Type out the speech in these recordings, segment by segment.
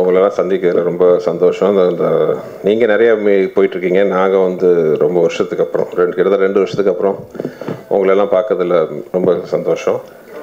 உங்களெல்லாம் சந்திக்கிறதுல ரொம்ப சந்தோஷம் இந்த- இந்த நீங்கள் நிறைய மீ- போயிட்டுருக்கீங்க நாங்கள் வந்து ரொம்ப வருஷத்துக்கு அப்புறம் ரெண்டு கிட்டத்தட்ட ரெண்டு வருஷத்துக்கு அப்புறம் உங்களெல்லாம் பார்க்கறதுல ரொம்ப சந்தோஷம்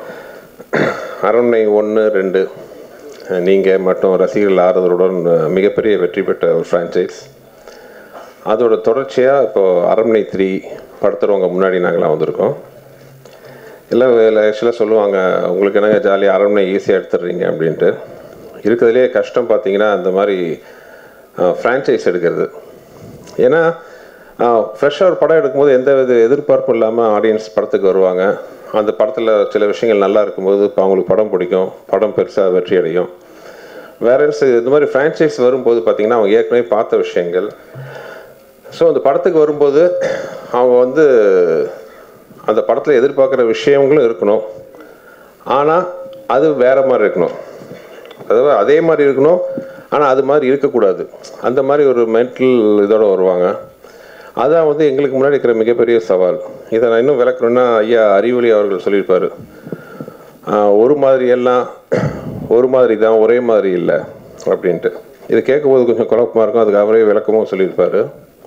அரண்மனை ஒன்று ரெண்டு நீங்கள் மற்றும் ரசிகர்கள் ஆறுதலுடன் மிகப்பெரிய வெற்றி பெற்ற ஒரு ஃப்ரான்ச்சைஸ் அதோட தொடர்ச்சியாக இப்போ அரண்மனை த்ரீ படுத்துறவங்க முன்னாடி நாங்களாம் வந்திருக்கோம் எல்லாம் ஆக்சுவலாக சொல்லுவாங்க உங்களுக்கு என்னங்க ஜாலியாக அரண்மனை ஈஸியாக எடுத்துடுறீங்க அப்படின்ட்டு இருக்கிறதுலே கஷ்டம் பார்த்தீங்கன்னா அந்த மாதிரி ஃப்ரான்ச்சைஸ் எடுக்கிறது ஏன்னா ஃப்ரெஷ்ஷாக ஒரு படம் எடுக்கும்போது எந்த வித எதிர்பார்ப்பும் இல்லாமல் ஆடியன்ஸ் படத்துக்கு வருவாங்க அந்த படத்தில் சில விஷயங்கள் நல்லா இருக்கும்போது இப்போ அவங்களுக்கு படம் பிடிக்கும் படம் பெருசாக வெற்றி அடையும் வேற இந்த மாதிரி ஃப்ரான்ச்சைஸ் வரும்போது பார்த்தீங்கன்னா அவங்க ஏற்கனவே பார்த்த விஷயங்கள் ஸோ அந்த படத்துக்கு வரும்போது அவங்க வந்து அந்த படத்தில் எதிர்பார்க்குற விஷயங்களும் இருக்கணும் ஆனால் அது வேற மாதிரி இருக்கணும் அதாவது அதே மாதிரி இருக்கணும் ஆனால் அது மாதிரி இருக்கக்கூடாது அந்த மாதிரி ஒரு மென்டல் இதோட வருவாங்க அதான் வந்து எங்களுக்கு முன்னாடி இருக்கிற மிகப்பெரிய சவால் இதை நான் இன்னும் விளக்கணும்னா ஐயா அறிவொளி அவர்கள் சொல்லியிருப்பாரு ஆஹ், ஒரு மாதிரி எல்லாம் ஒரு மாதிரி தான் ஒரே மாதிரி இல்லை அப்படின்ட்டு இது கேட்கும்போது கொஞ்சம் குழப்பமாக இருக்கும் அதுக்கு அவரே விளக்கமும் சொல்லியிருப்பாரு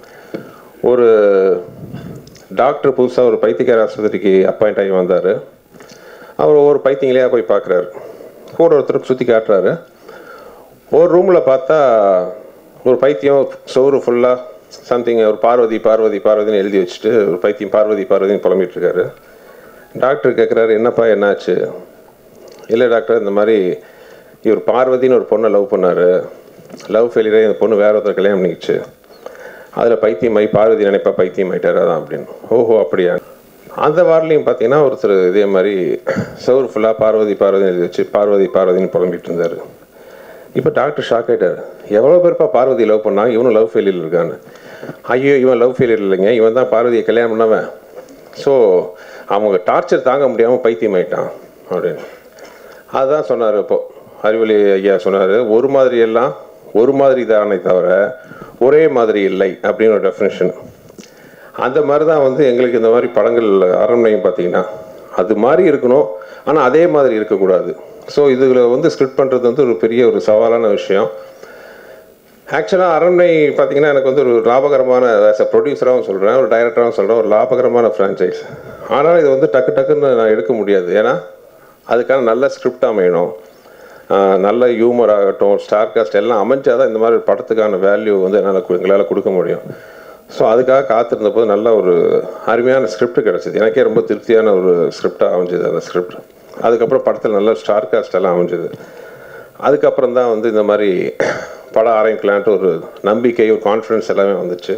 ஒரு டாக்டர் புதுசாக ஒரு பைத்தியக்கார ஆஸ்பத்திரிக்கு அப்பாயிண்ட் ஆகி வந்தார் அவர் ஒவ்வொரு பைத்தியங்களையாக போய் பார்க்குறாரு கூட ஒருத்தருக்கு சுற்றி காட்டுறாரு ஒரு ரூமில் பார்த்தா ஒரு பைத்தியம் சோறு ஃபுல்லாக சம்திங் ஒரு பார்வதி பார்வதி பார்வதின்னு எழுதி வச்சுட்டு ஒரு பைத்தியம் பார்வதி பார்வதின்னு புலம்பிட்டு இருக்காரு டாக்டர் கேட்குறாரு என்னப்பா என்னாச்சு இல்லை டாக்டர் இந்த மாதிரி இவர் பார்வதின்னு ஒரு பொண்ணை லவ் பண்ணார் லவ் ஃபெயிலியரே இந்த பொண்ணு வேற ஒருத்தர் கல்யாணம் பண்ணிக்கிச்சு அதில் பைத்தியமாயி பார்வதி நினைப்பா பைத்தியம் ஆயிட்டாரு அதான் அப்படின்னு ஓஹோ அப்படியா அந்த வார்லையும் பார்த்தீங்கன்னா ஒருத்தர் இதே மாதிரி சவுர் ஃபுல்லாக பார்வதி பார்வதி எழுதி வச்சு பார்வதி பார்வதின்னு புலம்பிட்டு இருந்தார் இப்போ டாக்டர் ஷாக் ஆயிட்டார் எவ்வளோ பேர்ப்பா பார்வதி லவ் பண்ணா இவனும் லவ் ஃபெயிலியர் இருக்கான்னு ஐயோ இவன் லவ் ஃபெயிலியர் இல்லைங்க இவன் தான் பார்வதியை கல்யாணம் பண்ணவன் ஸோ அவங்க டார்ச்சர் தாங்க முடியாமல் பைத்தியம் ஆயிட்டான் அப்படின்னு அதுதான் சொன்னார் இப்போ அறிவொளி ஐயா சொன்னார் ஒரு மாதிரி எல்லாம் ஒரு மாதிரி தானே தவிர ஒரே மாதிரி இல்லை அப்படின்னு ஒரு டெஃபினேஷன் அந்த மாதிரி தான் வந்து எங்களுக்கு இந்த மாதிரி படங்கள் அரண்மனையும் பார்த்தீங்கன்னா அது மாதிரி இருக்கணும் ஆனால் அதே மாதிரி இருக்கக்கூடாது ஸோ இதில் வந்து ஸ்கிரிப்ட் பண்ணுறது வந்து ஒரு பெரிய ஒரு சவாலான விஷயம் ஆக்சுவலாக அரண்மனை பார்த்தீங்கன்னா எனக்கு வந்து ஒரு லாபகரமான ஆஸ் அ ப்ரொடியூசராகவும் சொல்கிறேன் ஒரு டைரக்டராகவும் சொல்கிறேன் ஒரு லாபகரமான ஃப்ரான்ச்சைஸ் ஆனால் இது வந்து டக்கு டக்குன்னு நான் எடுக்க முடியாது ஏன்னா அதுக்கான நல்ல ஸ்கிரிப்ட் அமையணும் ஆஹ் நல்ல ஹியூமர் ஆகட்டும் ஸ்டார் காஸ்ட் எல்லாம் அமைஞ்சாதான் இந்த மாதிரி படத்துக்கான வேல்யூ வந்து என்னால் எங்களால் கொடுக்க முடியும் ஸோ அதுக்காக காத்திருந்த போது நல்ல ஒரு அருமையான ஸ்கிரிப்ட் கிடச்சிது எனக்கே ரொம்ப திருப்தியான ஒரு ஸ்கிரிப்டாக அமைஞ்சது அந்த ஸ்கிரிப்ட் அதுக்கப்புறம் படத்தில் நல்ல ஸ்டார் காஸ்ட் எல்லாம் அமைஞ்சது அதுக்கப்புறம் தான் வந்து இந்த மாதிரி படம் ஆரம்பிக்கலான்ட்டு ஒரு நம்பிக்கை ஒரு கான்ஃபிடன்ஸ் எல்லாமே வந்துச்சு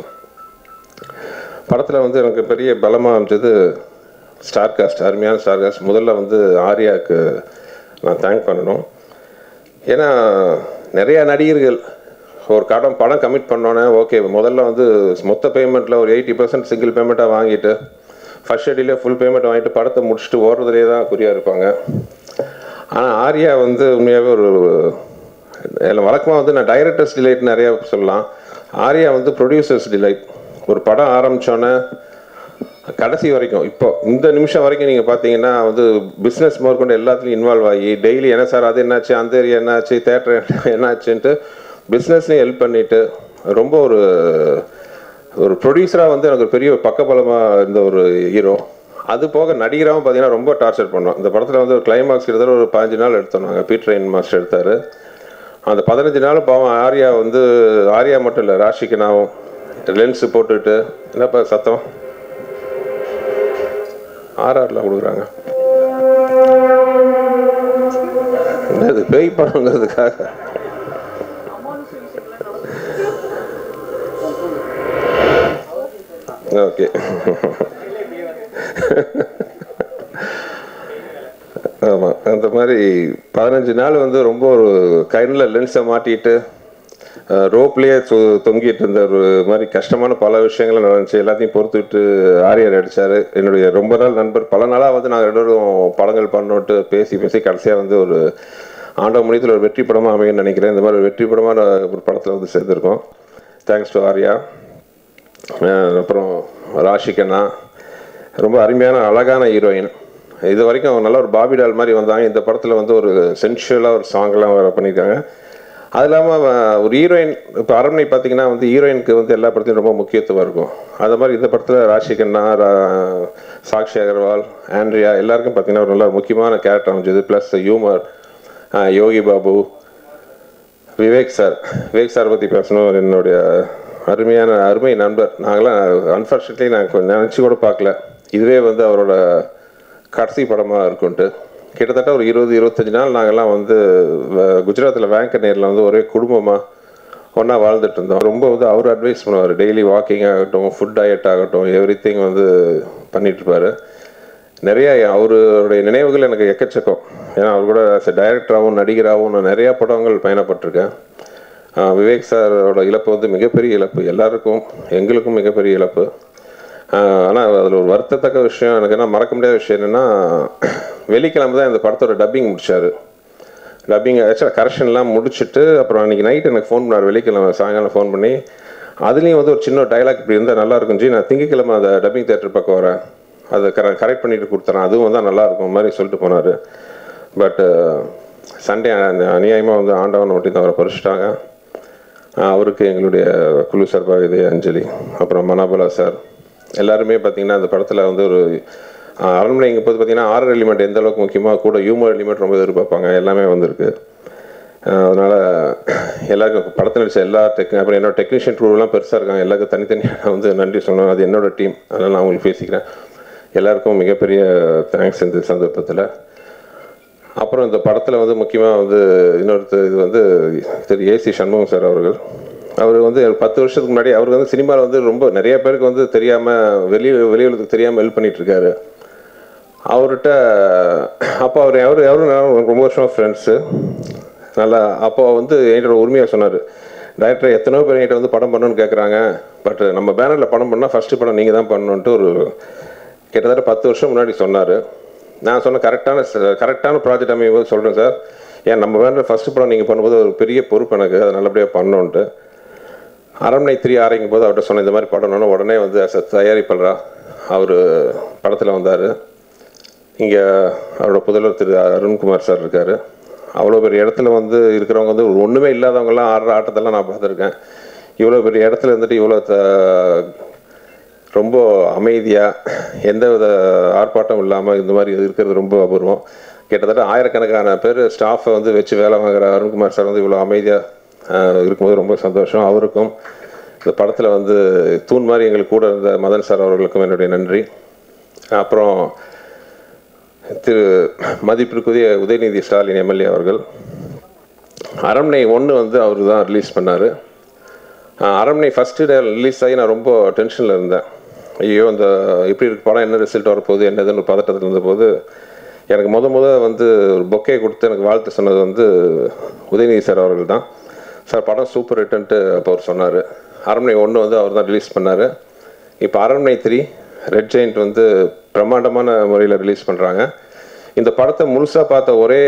படத்தில் வந்து எனக்கு பெரிய பலமாக அமைஞ்சது ஸ்டார் காஸ்ட் அருமையான ஸ்டார் காஸ்ட் முதல்ல வந்து ஆர்யாவுக்கு நான் தேங்க் பண்ணணும் ஏன்னா நிறையா நடிகர்கள் ஒரு கடன் படம் கமிட் பண்ணோன்னே ஓகே முதல்ல வந்து மொத்த பேமெண்ட்டில் ஒரு எயிட்டி பர்சன்ட் சிங்கிள் பேமெண்ட்டாக வாங்கிட்டு ஃபர்ஸ்ட் ஷெடியூலே ஃபுல் பேமெண்ட் வாங்கிட்டு படத்தை முடிச்சுட்டு ஓடுறதுலே தான் குறியாக இருப்பாங்க ஆனால் ஆர்யா வந்து உண்மையாகவே ஒரு எல்லாம் வழக்கமாக வந்து நான் டைரக்டர்ஸ் டிலைட் நிறையா சொல்லலாம் ஆர்யா வந்து ப்ரொடியூசர்ஸ் டிலைட் ஒரு படம் ஆரம்பித்தோன்னே கடைசி வரைக்கும் இப்போ இந்த நிமிஷம் வரைக்கும் நீங்கள் பார்த்தீங்கன்னா வந்து பிஸ்னஸ் முதற்கொண்டு எல்லாத்துலையும் இன்வால்வ் ஆகி டெய்லி என்ன சார் அது என்னாச்சு அந்த ஏரியா என்னாச்சு தேட்டர் என்னாச்சுன்ட்டு பிஸ்னஸ்லையும் ஹெல்ப் பண்ணிட்டு ரொம்ப ஒரு ஒரு ப்ரொடியூசராக வந்து எனக்கு ஒரு பெரிய பக்கபலமாக இருந்த ஒரு ஹீரோ அது போக நடிகராகவும் பார்த்தீங்கன்னா ரொம்ப டார்ச்சர் பண்ணோம் இந்த படத்தில் வந்து ஒரு கிளைமாக்ஸ் கிட்டத்தட்ட ஒரு பதினஞ்சு நாள் எடுத்தோம் நாங்கள் பீட் ரெயின் மாஸ்டர் எடுத்தார் அந்த பதினஞ்சு நாள் பாவம் ஆர்யா வந்து ஆர்யா மட்டும் இல்லை ராஷிகனாவும் லென்ஸு போட்டுட்டு என்னப்பா சத்தம் ஆர்ஆர்லாம் கொடுக்குறாங்க என்னது பேய் படங்கிறதுக்காக ஓகே ஆமாம் அந்த மாதிரி பதினஞ்சு நாள் வந்து ரொம்ப ஒரு கைனில் லென்ஸை மாட்டிட்டு ரோப்லேயே தொங்கிட்டு இருந்த ஒரு மாதிரி கஷ்டமான பல விஷயங்கள் நடந்துச்சு எல்லாத்தையும் பொறுத்துக்கிட்டு ஆரியர் அடித்தார் என்னுடைய ரொம்ப நாள் நண்பர் பல நாளாக வந்து நாங்கள் ரெண்டு பேரும் படங்கள் பண்ணோன்ட்டு பேசி பேசி கடைசியாக வந்து ஒரு ஆண்டவ முடியத்தில் ஒரு வெற்றி படமாக அமையும்னு நினைக்கிறேன் இந்த மாதிரி ஒரு வெற்றி படமான ஒரு படத்தில் வந்து சேர்ந்துருக்கோம் தேங்க்ஸ் டு ஆர்யா அஹ் அப்புறம் ராஷிகண்ணா ரொம்ப அருமையான அழகான ஹீரோயின் இது வரைக்கும் நல்ல ஒரு பாபி டால் மாதிரி வந்தாங்க இந்த படத்தில் வந்து ஒரு சென்ஷுவலாக ஒரு சாங்லாம் வேறு பண்ணியிருக்காங்க அது இல்லாமல் ஒரு ஹீரோயின் இப்போ அரண்மனை பார்த்தீங்கன்னா வந்து ஹீரோயினுக்கு வந்து எல்லா படத்தையும் ரொம்ப முக்கியத்துவம் இருக்கும் அது மாதிரி இந்த படத்தில் ராஷிகண்ணா ரா- சாக்ஷி அகர்வால் ஆண்ட்ரியா எல்லாருக்கும் பார்த்தீங்கன்னா ஒரு நல்ல முக்கியமான கேரக்டர் அமைஞ்சது ப்ளஸ் ஹியூமர் யோகி பாபு விவேக் சார் விவேக் சார் பற்றி பேசணும் என்னுடைய அருமையான அருமை நண்பர் நாங்களாம் அன்ஃபார்ச்சுனேட்லி நான் கொஞ்சம் நினச்சி கூட பார்க்கல இதுவே வந்து அவரோட கடைசி படமாக இருக்குன்ட்டு கிட்டத்தட்ட ஒரு இருபது இருபத்தஞ்சி நாள் நாங்கள்லாம் வந்து வ- குஜராத்தில் வேங்கநேரில் வந்து ஒரே குடும்பமாக ஒன்றா வாழ்ந்துட்டு இருந்தோம் ரொம்ப வந்து அவர் அட்வைஸ் பண்ணுவார் டெய்லி வாக்கிங் ஆகட்டும் ஃபுட் டயட் ஆகட்டும் எவ்ரி திங் வந்து பண்ணிட்டு இருப்பாரு நிறைய அவருடைய நினைவுகள் எனக்கு எக்கச்சக்கம் ஏன்னா அவர் கூட டைரக்டராகவும் நடிகராகவும் நான் நிறையா படங்கள் பயணப்பட்டிருக்கேன் ஆஹ் விவேக் சாரோட இழப்பு வந்து மிகப்பெரிய இழப்பு எல்லாருக்கும் எங்களுக்கும் மிகப்பெரிய இழப்பு ஆனால் அதில் ஒரு வருத்தத்தக்க விஷயம் எனக்கு என்ன மறக்க முடியாத விஷயம் என்னென்னா வெள்ளிக்கிழமை தான் இந்த படத்தோட டப்பிங் முடிச்சாரு டப்பிங் ஆக்சுவலாக கரெக்ஷன்லாம் முடிச்சுட்டு அப்புறம் அன்றைக்கி நைட் எனக்கு ஃபோன் பண்ணார் வெள்ளிக்கிழமை சாயங்காலம் ஃபோன் பண்ணி அதுலேயும் வந்து ஒரு சின்ன டைலாக் இப்படி இருந்தால் நல்லா இருக்கும் ஜி நான் திங்கக்கிழமை அந்த டப்பிங் தேட்டர் பக்கம் வரேன் அதை கர கரெக்ட் பண்ணிட்டு கொடுத்துறேன் அதுவும் வந்தால் நல்லா இருக்கும் மாதிரி சொல்லிட்டு போனார் பட் சண்டே அநியாயமாக வந்து ஆண்டவன் ஒட்டி தான் அவரை பறிச்சிட்டாங்க ஆஹ் அவருக்கு எங்களுடைய குழு சார்பாக இதே அஞ்சலி அப்புறம் மனாபலா சார் எல்லாருமே பார்த்தீங்கன்னா அந்த படத்தில் வந்து ஒரு ஆஹ் அரண்மனை இங்கே போது பார்த்தீங்கன்னா ஆர்டர் எலிமெண்ட் எந்த அளவுக்கு முக்கியமாக கூட ஹியூமர் எலிமெண்ட் ரொம்ப எதிர்பார்ப்பாங்க எல்லாமே வந்திருக்கு ஆஹ் அதனால எல்லாருக்கும் படத்தில் நடிச்ச எல்லா டெக் அப்புறம் என்னோட டெக்னீஷியன் ட்ரூலாம் பெருசாக இருக்காங்க எல்லாருக்கும் தனித்தனியாக நான் வந்து நன்றி சொல்லணும் அது என்னோட டீம் அதனால் நான் உங்களுக்கு பேசிக்கிறேன் எல்லாருக்கும் மிகப்பெரிய தேங்க்ஸ் இந்த சந்தர்ப்பத்தில் அப்புறம் இந்த படத்தில் வந்து முக்கியமாக வந்து இன்னொருத்தர் இது வந்து திரு ஏசி சண்முகம் சார் அவர்கள் அவர் வந்து ஒரு பத்து வருஷத்துக்கு முன்னாடி அவர் வந்து சினிமாவில் வந்து ரொம்ப நிறைய பேருக்கு வந்து தெரியாமல் வெளி வெளியுலகத்துக்கு தெரியாமல் ஹெல்ப் பண்ணிட்டு இருக்காரு அவர்கிட்ட அப்போ அவர் அவர் அவரும் நானும் ரொம்ப வருஷமாக ஃப்ரெண்ட்ஸு நல்லா அப்போ வந்து என்கிட்ட ஒரு உரிமையாக சொன்னார் டைரக்டர் எத்தனையோ பேர் என்கிட்ட வந்து படம் பண்ணணும்னு கேட்குறாங்க பட் நம்ம பேனரில் படம் பண்ணால் ஃபஸ்ட்டு படம் நீங்கள் தான் பண்ணணுன்ட்டு ஒரு கிட்டத்தட்ட பத்து வருஷம் முன்னாடி சொன்னார் நான் சொன்ன கரெக்டான கரெக்டான ப்ராஜெக்ட் அமையும் போது சொல்கிறேன் சார் ஏன் நம்ம பேனரில் ஃபஸ்ட்டு படம் நீங்கள் பண்ணும்போது ஒரு பெரிய பொறுப்பு எனக்கு அதை நல்லபடியாக பண்ணணுன்ட்டு அரண்மனை த்ரீ ஆரம்பிக்கும் போது அவர்கிட்ட சொன்ன இந்த மாதிரி படம்னு உடனே வந்து as a தயாரிப்பாளரா அவர் படத்தில் வந்தார் இங்கே அவரோட புதல்வர் திரு அருண்குமார் சார் இருக்கார் அவ்வளோ பெரிய இடத்துல வந்து இருக்கிறவங்க வந்து ஒன்றுமே இல்லாதவங்கலாம் ஆடுற ஆட்டத்தெல்லாம் நான் பார்த்துருக்கேன் இவ்வளோ பெரிய இடத்துல இருந்துட்டு இவ்வளோ த ரொம்ப அமைதியாக எந்த வித ஆர்ப்பாட்டம் இல்லாமல் இந்த மாதிரி இருக்கிறது ரொம்ப அபூர்வம் கிட்டத்தட்ட ஆயிரக்கணக்கான பேர் ஸ்டாஃபை வந்து வச்சு வேலை வாங்குற அருண்குமார் சார் வந்து இவ்வளோ அமைதியாக இருக்கும்போது ரொம்ப சந்தோஷம் அவருக்கும் இந்த படத்தில் வந்து தூண் மாதிரி எங்களுக்கு கூட இருந்த மதன் சார் அவர்களுக்கும் என்னுடைய நன்றி அப்புறம் திரு மதிப்பிற்குரிய உதயநிதி ஸ்டாலின் எம்எல்ஏ அவர்கள் அரண்மனை ஒன்று வந்து அவர் தான் ரிலீஸ் பண்ணார் அரண்மனை ஃபஸ்ட்டு டே ரிலீஸ் ஆகி நான் ரொம்ப டென்ஷனில் இருந்தேன் ஐயோ இந்த எப்படி இருக்கு படம் என்ன ரிசல்ட் வரப்போகுது என்னதுன்னு ஒரு பதட்டத்தில் இருந்தபோது எனக்கு முத முத வந்து ஒரு பொக்கே கொடுத்து எனக்கு வாழ்த்து சொன்னது வந்து உதயநிதி சார் அவர்கள் தான் சார் படம் சூப்பர் ஹிட்டுன்ட்டு அப்போ அவர் சொன்னார் அரண்மனை ஒன்று வந்து அவர் தான் ரிலீஸ் பண்ணார் இப்போ அரண்மனை த்ரீ ரெட் ஜெயிண்ட் வந்து பிரம்மாண்டமான முறையில் ரிலீஸ் பண்ணுறாங்க இந்த படத்தை முழுசாக பார்த்த ஒரே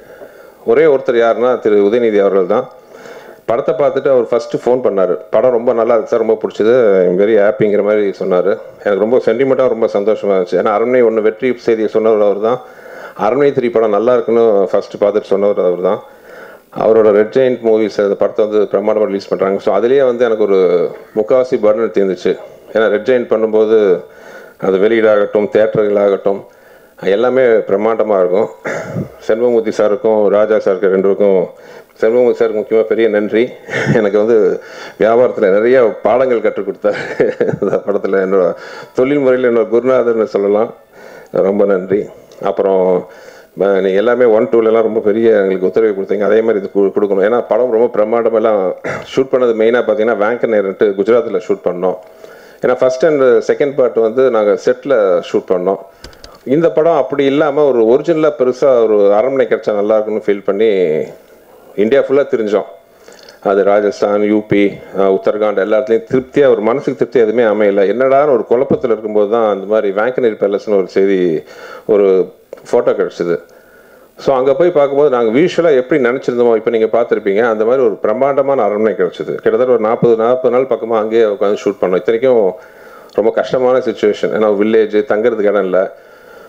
ஒரே ஒருத்தர் யாருன்னா திரு உதயநிதி அவர்கள் தான் படத்தை பார்த்துட்டு அவர் ஃபஸ்ட்டு ஃபோன் பண்ணார் படம் ரொம்ப நல்லா இருக்கு சார் ரொம்ப பிடிச்சது வெரி ஹாப்பிங்கிற மாதிரி சொன்னார் எனக்கு ரொம்ப சென்டிமெண்ட்டாக ரொம்ப சந்தோஷமாக இருந்துச்சு ஏன்னா அரண்மனை ஒன்று வெற்றி செய்தியை சொன்னவர் அவர் தான் அரண்மனை த்ரீ படம் நல்லா இருக்குன்னு ஃபஸ்ட்டு பார்த்துட்டு சொன்னவர் அவர் தான் அவரோட ரெட் ஜெயிண்ட் மூவிஸ் அந்த படத்தை வந்து பிரமாண்டமாக ரிலீஸ் பண்ணுறாங்க ஸோ அதுலேயே வந்து எனக்கு ஒரு முக்காவாசி பர்டன் தீர்ந்துச்சு ஏன்னா ரெட் ஜெயிண்ட் பண்ணும்போது அது வெளியீடாகட்டும் தேட்டர்களாகட்டும் எல்லாமே பிரம்மாண்டமாக இருக்கும் செல்வமூர்த்தி சாருக்கும் ராஜா சாருக்கு ரெண்டுக்கும் செல்வமூர்த்தி சாருக்கு முக்கியமாக பெரிய நன்றி எனக்கு வந்து வியாபாரத்தில் நிறைய பாடங்கள் கற்றுக் கொடுத்தாரு இந்த படத்தில் என்னோட தொழில் முறையில் என்னோட குருநாதர்னு சொல்லலாம் ரொம்ப நன்றி அப்புறம் ப- நீங்க எல்லாமே ஒன் டூலெலாம் ரொம்ப பெரிய எங்களுக்கு ஒத்துழைப்பு கொடுத்தீங்க அதே மாதிரி இது கு- கொடுக்கணும் ஏன்னா படம் ரொம்ப பிரம்மாண்டமெல்லாம் ஷூட் பண்ணது மெயினாக பார்த்தீங்கன்னா வேங்கநேர்ன்ட்டு குஜராத்தில் ஷூட் பண்ணோம் ஏன்னா ஃபர்ஸ்ட் அண்ட் செகண்ட் பார்ட் வந்து நாங்கள் செட்டில் ஷூட் பண்ணோம் இந்த படம் அப்படி இல்லாமல் ஒரு ஒரிஜினலாக பெருசாக ஒரு அரண்மனை கிடைச்சா நல்லா இருக்கும்னு ஃபீல் பண்ணி இந்தியா ஃபுல்லாக தெரிஞ்சோம் அது ராஜஸ்தான் யூபி அஹ், உத்தரகாண்ட் எல்லா இடத்துலையும் திருப்தியாக ஒரு மனசுக்கு திருப்தி எதுவுமே அமையல என்னடான்னு ஒரு குழப்பத்தில் இருக்கும்போது தான் அந்த மாதிரி வேங்கனரி பேலஸ்னு ஒரு செய்தி ஒரு ஃபோட்டோ கிடச்சிது ஸோ அங்கே போய் பார்க்கும்போது நாங்கள் விஷுவலாக எப்படி நினச்சிருந்தோமோ இப்போ நீங்கள் பார்த்துருப்பீங்க அந்த மாதிரி ஒரு பிரம்மாண்டமான அரண்மனை கிடச்சிது கிட்டத்தட்ட ஒரு நாற்பது நாற்பது நாள் பக்கமாக அங்கேயே உட்காந்து ஷூட் பண்ணோம் இத்தனைக்கும் ரொம்ப கஷ்டமான சுச்சுவேஷன் ஏன்னா வில்லேஜ் தங்குறதுக்கு இடம் இல்லை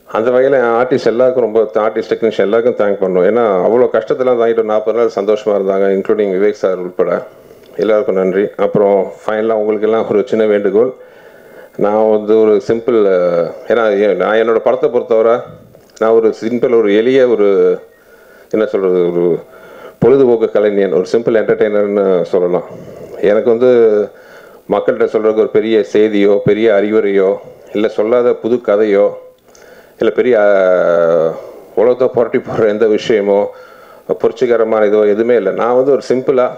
அந்த வகையில் ஆர்டிஸ்ட் எல்லாருக்கும் ரொம்ப ஆர்டிஸ்ட் டெக்னீஷியன் எல்லாருக்கும் தேங்க் பண்ணணும் ஏன்னா அவ்வளோ கஷ்டத்தெல்லாம் தாங்கிட்டு நாற்பது நாள் சந்தோஷமாக இருந்தாங்க இன்க்ளூடிங் விவேக் சார் உட்பட எல்லாருக்கும் நன்றி அப்புறம் ஃபைனலாக உங்களுக்கெல்லாம் ஒரு சின்ன வேண்டுகோள் நான் வந்து ஒரு சிம்பிள் ஏன்னா எ- நான் என்னோட படத்தை பொறுத்தவரை நான் ஒரு சிம்பிள் ஒரு எளிய ஒரு என்ன சொல்கிறது ஒரு பொழுதுபோக்கு கலைஞன் ஒரு சிம்பிள் என்டர்டெய்னர்னு சொல்லலாம் எனக்கு வந்து மக்கள்கிட்ட சொல்கிறதுக்கு ஒரு பெரிய செய்தியோ பெரிய அறிவுரையோ இல்லை சொல்லாத புது கதையோ இல்லை பெரிய அஹ், உலகத்தை புரட்டி போடுற எந்த விஷயமோ புரட்சிகரமான இதோ எதுவுமே இல்லை நான் வந்து ஒரு சிம்பிளாக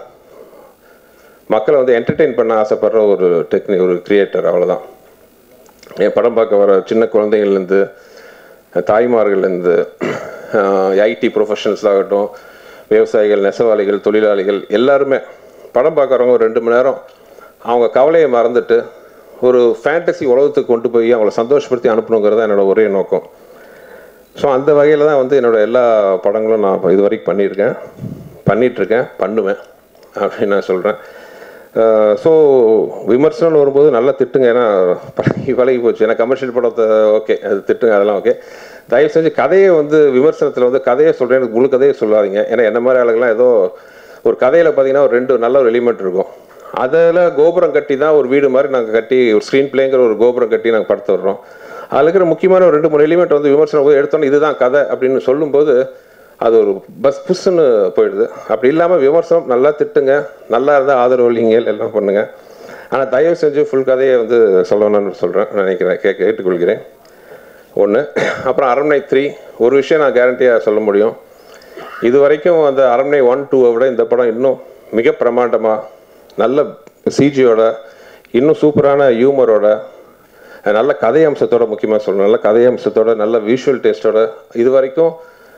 மக்களை வந்து என்டர்டெயின் பண்ண ஆசைப்படுற ஒரு டெக்னி ஒரு கிரியேட்டர் அவ்வளோதான் என் படம் பார்க்க வர சின்ன குழந்தைங்கள்லேருந்து தாய்மார்கள்லேருந்து ஐடி ப்ரொஃபஷனல்ஸ் ஆகட்டும் விவசாயிகள் நெசவாளிகள் தொழிலாளிகள் எல்லாருமே படம் பார்க்குறவங்க ஒரு ரெண்டு மணி நேரம் அவங்க கவலையை மறந்துட்டு ஒரு ஃபேண்டசி உலகத்துக்கு கொண்டு போய் அவங்கள சந்தோஷப்படுத்தி அனுப்பணுங்கிறது தான் என்னோட ஒரே நோக்கம் ஸோ அந்த வகையில் தான் வந்து என்னோட எல்லா படங்களும் நான் இது வரைக்கும் பண்ணியிருக்கேன் பண்ணிகிட்ருக்கேன் பண்ணுவேன் அப்படின்னு நான் சொல்கிறேன் ஸோ விமர்சனம்னு வரும்போது நல்லா திட்டுங்க ஏன்னா பழகி பழகி போச்சு ஏன்னா கமர்ஷியல் படத்தை ஓகே அது திட்டுங்க அதெல்லாம் ஓகே தயவு செஞ்சு கதையை வந்து விமர்சனத்தில் வந்து கதையை சொல்கிறேன் எனக்கு முழு கதையை சொல்லாதீங்க ஏன்னா என்ன மாதிரி ஆளுங்கெல்லாம் ஏதோ ஒரு கதையில் பார்த்தீங்கன்னா ஒரு ரெண்டு நல்ல ஒரு எலிமெண்ட் இருக்கும் அதில் கோபுரம் கட்டி தான் ஒரு வீடு மாதிரி நாங்கள் கட்டி ஒரு ஸ்க்ரீன் பிளேங்கிற ஒரு கோபுரம் கட்டி நாங்கள் படுத்து வர்றோம் அதில் இருக்கிற முக்கியமான ஒரு ரெண்டு மூணு எலிமெண்ட் வந்து விமர்சனம் போது எடுத்தோன்னே இதுதான் கதை அப்படின்னு சொல்லும்போது அது ஒரு பஸ் புஷ்ஷுன்னு போயிடுது அப்படி இல்லாமல் விமர்சனம் நல்லா திட்டுங்க நல்லா இருந்தால் ஆதரவு இல்லைங்க எல்லாம் பண்ணுங்க ஆனால் தயவு செஞ்சு ஃபுல் கதையை வந்து சொல்லணும்னு சொல்கிறேன் நினைக்கிறேன் கே கேட்டுக்கொள்கிறேன் ஒன்று அப்புறம் அரண்மனை த்ரீ ஒரு விஷயம் நான் கேரண்டியாக சொல்ல முடியும் இது வரைக்கும் அந்த அரண்மனை ஒன் டூவை விட இந்த படம் இன்னும் மிக பிரமாண்டமாக நல்ல சிஜியோட இன்னும் சூப்பரான ஹியூமரோட நல்ல கதை அம்சத்தோட முக்கியமாக சொல்லணும் நல்ல கதை அம்சத்தோட நல்ல விஷுவல் டேஸ்ட்டோட இது வரைக்கும்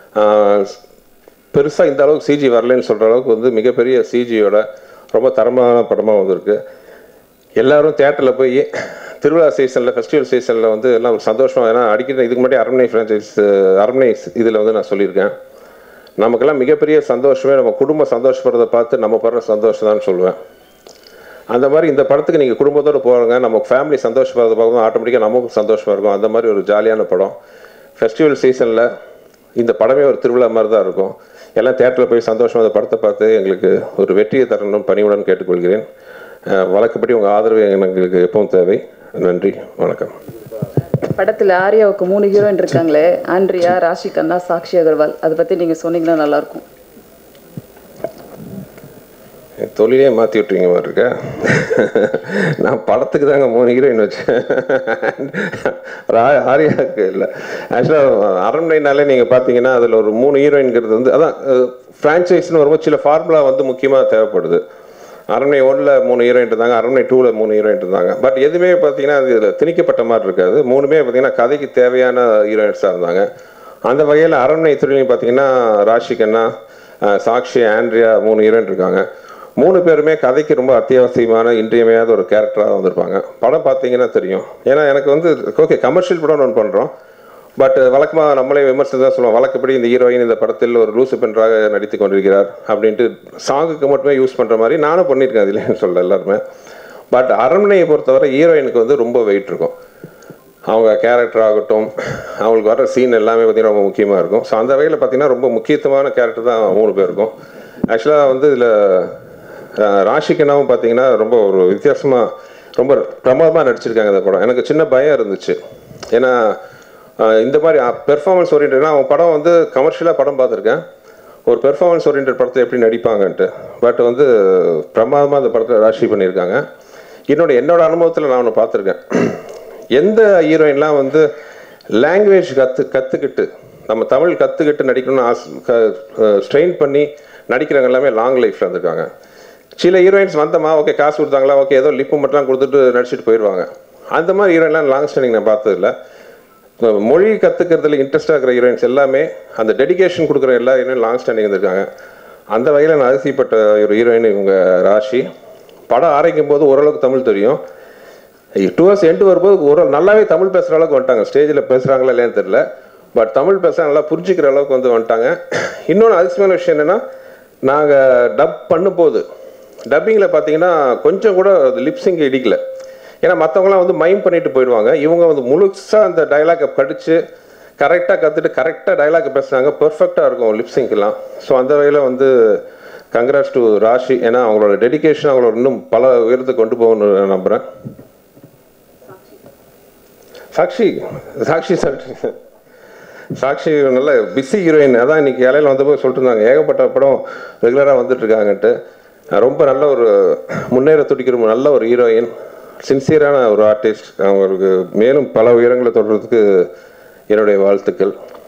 பெருசாக இந்த அளவுக்கு சிஜி வரலைன்னு சொல்கிற அளவுக்கு வந்து மிகப்பெரிய சிஜியோட ரொம்ப தரமான படமாக வந்திருக்கு எல்லாரும் தேட்டரில் போய் திருவிழா சீசனில் ஃபெஸ்டிவல் சீசனில் வந்து எல்லாம் ஒரு சந்தோஷம் ஏன்னா அடிக்கடி இதுக்கு முன்னாடி அரண்மனை ஃப்ரான்ச்சைஸ் அரண்மனை இதில் வந்து நான் சொல்லியிருக்கேன் நமக்கெல்லாம் மிகப்பெரிய சந்தோஷமே நம்ம குடும்பம் சந்தோஷப்படுறதை பார்த்து நம்ம படுற சந்தோஷம் தான் சொல்லுவேன் அந்த மாதிரி இந்த படத்துக்கு நீங்கள் குடும்பத்தோடு போகிறாங்க நம்ம ஃபேமிலி சந்தோஷப்படுறத பார்க்கும்போது ஆட்டோமேட்டிக்காக நமக்கும் சந்தோஷமாக இருக்கும் அந்த மாதிரி ஒரு ஜாலியான படம் ஃபெஸ்டிவல் சீசனில் இந்த படமே ஒரு திருவிழா மாதிரி தான் இருக்கும் எல்லாம் தேட்டரில் போய் சந்தோஷமாக அந்த படத்தை பார்த்து எங்களுக்கு ஒரு வெற்றியை தரணும் பணிவுடன் கேட்டுக்கொள்கிறேன் அஹ் வழக்கப்படி உங்கள் ஆதரவு எங்களுக்கு எப்பவும் தேவை நன்றி வணக்கம் படத்தில் ஆர்யாவுக்கு மூணு ஹீரோயின் இருக்காங்களே ஆண்ட்ரியா ராஷி கண்ணா சாக்ஷி அகர்வால் அதை பற்றி நீங்கள் சொன்னீங்கன்னா நல்லாயிருக்கும் என் தொழிலே மாற்றி விட்டுறீங்க மாதிரி இருக்க நான் படத்துக்கு தாங்க மூணு ஹீரோயின் வச்சேன் ரா- ஆர்யாவுக்கு இல்லை ஆக்சுவலாக அரண்மனைனாலே நீங்கள் பார்த்தீங்கன்னா அதில் ஒரு மூணு ஹீரோயின்ங்கிறது வந்து அதான் ஃப்ரான்ச்சைஸ்னு வரும்போது சில ஃபார்முலா வந்து முக்கியமாக தேவைப்படுது அரண்மனை ஒன்றில் மூணு ஹீரோயின் இருந்தாங்க அரண்மனை டூவில் மூணு ஹீரோயின் இருந்தாங்க பட் எதுவுமே பார்த்தீங்கன்னா அது இதில் திணிக்கப்பட்ட மாதிரி இருக்காது மூணுமே பார்த்தீங்கன்னா கதைக்கு தேவையான ஹீரோயின்ஸாக இருந்தாங்க அந்த வகையில் அரண்மனை துறையிலையும் பார்த்தீங்கன்னா ராஷி கண்ணா அஹ், சாக்ஷி ஆண்ட்ரியா மூணு ஹீரோயின் இருக்காங்க மூணு பேருமே கதைக்கு ரொம்ப அத்தியாவசியமான இன்றியமையாத ஒரு கேரக்டராக வந்திருப்பாங்க படம் பார்த்தீங்கன்னா தெரியும் ஏன்னா எனக்கு வந்து ஓகே கமர்ஷியல் படம் ஒன்று பண்ணுறோம் பட் வழக்கமாக நம்மளே விமர்சனம் தான் சொல்லுவோம் வழக்கப்படி இந்த ஹீரோயின் இந்த படத்தில் ஒரு லூசு பென்றாக நடித்து கொண்டிருக்கிறார் அப்படின்ட்டு சாங்குக்கு மட்டுமே யூஸ் பண்ணுற மாதிரி நானும் பண்ணியிருக்கேன் அதுலேயும் சொல்ல எல்லாருமே பட் அரண்மனையை பொறுத்தவரை ஹீரோயினுக்கு வந்து ரொம்ப வெயிட் இருக்கும் அவங்க கேரக்டர் ஆகட்டும் அவங்களுக்கு வர சீன் எல்லாமே பார்த்தீங்கன்னா ரொம்ப முக்கியமாக இருக்கும் ஸோ அந்த வகையில் பார்த்தீங்கன்னா ரொம்ப முக்கியத்துவமான கேரக்டர் தான் மூணு பேருக்கும் ஆக்சுவலாக வந்து இதில் ராஷிகனாவும் பார்த்தீங்கன்னா ரொம்ப ஒரு வித்தியாசமாக ரொம்ப பிரமாதமாக நடிச்சிருக்காங்க இந்த படம் எனக்கு சின்ன பயம் இருந்துச்சு ஏன்னா அஹ், இந்த மாதிரி பெர்ஃபார்மன்ஸ் ஓரியன்டா அவங்க படம் வந்து கமர்ஷியலாக படம் பார்த்துருக்கேன் ஒரு பெர்ஃபார்மன்ஸ் ஓரியன்ட் படத்தை எப்படி நடிப்பாங்கன்ட்டு பட் வந்து பிரமாதமாக அந்த படத்தில் ராஷி பண்ணியிருக்காங்க இன்னொன்று என்னோட அனுபவத்தில் நான் ஒன்று பார்த்துருக்கேன் எந்த ஹீரோயின்லாம் வந்து லாங்குவேஜ் கற்று கற்றுக்கிட்டு நம்ம தமிழ் கற்றுக்கிட்டு நடிக்கணும்னு ஆஸ் ஸ்ட்ரெயின் பண்ணி நடிக்கிறவங்க எல்லாமே லாங் லைஃப்பில் இருந்திருக்காங்க சில ஹீரோயின்ஸ் வந்தமா ஓகே காசு கொடுத்தாங்களா ஓகே ஏதோ லிப்பு மட்டும் கொடுத்துட்டு நடிச்சிட்டு போயிடுவாங்க அந்த மாதிரி ஹீரோயின்லாம் லாங் ஸ்டாண்டிங் நான் பார்த்ததில்ல மொழி கற்றுக்கிறதுல இன்ட்ரெஸ்டாக இருக்கிற ஹீரோயின்ஸ் எல்லாமே அந்த டெடிகேஷன் கொடுக்குற எல்லா ஹீரோயின் லாங் ஸ்டாண்டிங் இருந்திருக்காங்க அந்த வகையில் நான் அதிசயப்பட்ட ஒரு ஹீரோயின் இவங்க ராஷி படம் ஆரம்பிக்கும் போது ஓரளவுக்கு தமிழ் தெரியும் டுவர்ஸ் எண்டு வரும்போது ஒரு நல்லாவே தமிழ் பேசுகிற அளவுக்கு வந்துட்டாங்க ஸ்டேஜில் பேசுகிறாங்களா இல்லையான்னு தெரியல பட் தமிழ் பேச நல்லா புரிஞ்சுக்கிற அளவுக்கு வந்து வந்துட்டாங்க இன்னொன்று அதிசயமான விஷயம் என்னென்னா நாங்கள் டப் பண்ணும்போது டப்பிங்கில் பார்த்தீங்கன்னா கொஞ்சம் கூட லிப்ஸிங் இடிக்கல ஏன்னா மற்றவங்களாம் வந்து மைம் பண்ணிட்டு போயிடுவாங்க இவங்க வந்து முழுசாக அந்த டயலாக்கை படித்து கரெக்டாக கற்றுட்டு கரெக்டாக டைலாக் பேசுனாங்க பெர்ஃபெக்டாக இருக்கும் லிப்ஸிங்க்கெல்லாம் ஸோ அந்த வகையில் வந்து கங்க்ராட்ஸ் டு ராஷி ஏன்னா அவங்களோட டெடிகேஷன் அவங்களோட இன்னும் பல உயரத்துக்கு கொண்டு போகணும்னு நான் நம்புகிறேன் சாக்ஷி சாக்ஷி சாக்ஷி சாக்ஷி நல்ல பிஸி ஹீரோயின் அதான் இன்னைக்கு இலையில வந்தபோது சொல்லிட்டு இருந்தாங்க ஏகப்பட்ட படம் ரெகுலராக வந்துட்டு இருக்காங்கன்ட்டு அஹ் ரொம்ப நல்ல ஒரு முன்னேற துடிக்கிற ஒரு நல்ல ஒரு ஹீரோயின் சின்சியரான ஒரு ஆர்டிஸ்ட் அவங்களுக்கு மேலும் பல உயரங்களை தொடர்றதுக்கு என்னுடைய வாழ்த்துக்கள்